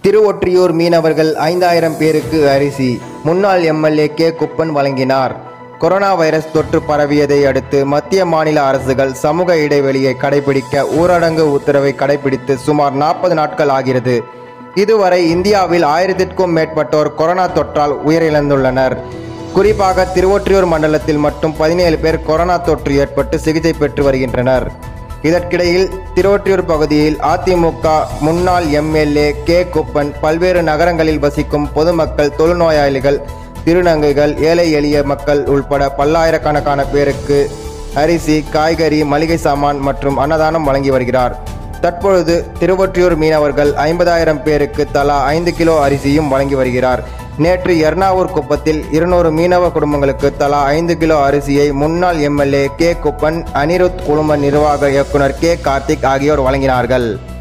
திருவொற்றியூர் மீனவர்கள் ஐந்தாயிரம் பேருக்கு அரிசி முன்னாள் எம்எல்ஏ கே குப்பன் வழங்கினார் கொரோனா வைரஸ் தொற்று பரவியதை அடுத்து மத்திய மாநில அரசுகள் சமூக இடைவெளியை கடைபிடிக்க ஊரடங்கு உத்தரவை கடைபிடித்து சுமார் நாற்பது நாட்கள் ஆகிறது இதுவரை இந்தியாவில் ஆயிரத்திற்கும் மேற்பட்டோர் கொரோனா தொற்றால் உயிரிழந்துள்ளனர் குறிப்பாக திருவொற்றியூர் மண்டலத்தில் மட்டும் பதினேழு பேர் கொரோனா தொற்று ஏற்பட்டு சிகிச்சை பெற்று வருகின்றனர் இதற்கிடையில் திருவொற்றியூர் பகுதியில் அதிமுக முன்னாள் எம்எல்ஏ கே குப்பன் பல்வேறு நகரங்களில் வசிக்கும் பொதுமக்கள் தொழுநோயாளிகள் திருநங்கைகள் ஏழை எளிய மக்கள் உள்பட பல்லாயிரக்கணக்கான பேருக்கு அரிசி காய்கறி மளிகை சாமான் மற்றும் அன்னதானம் வழங்கி வருகிறார் தற்பொழுது திருவொற்றியூர் மீனவர்கள் ஐம்பதாயிரம் பேருக்கு தலா ஐந்து கிலோ அரிசியும் வழங்கி வருகிறார் நேற்று எர்ணாவூர் குப்பத்தில் இருநூறு மீனவ குடும்பங்களுக்கு தலா ஐந்து கிலோ அரிசியை முன்னாள் எம்எல்ஏ கே குப்பன் அனிருத் குழும நிர்வாக இயக்குனர் கே கார்த்திக் ஆகியோர் வழங்கினார்கள்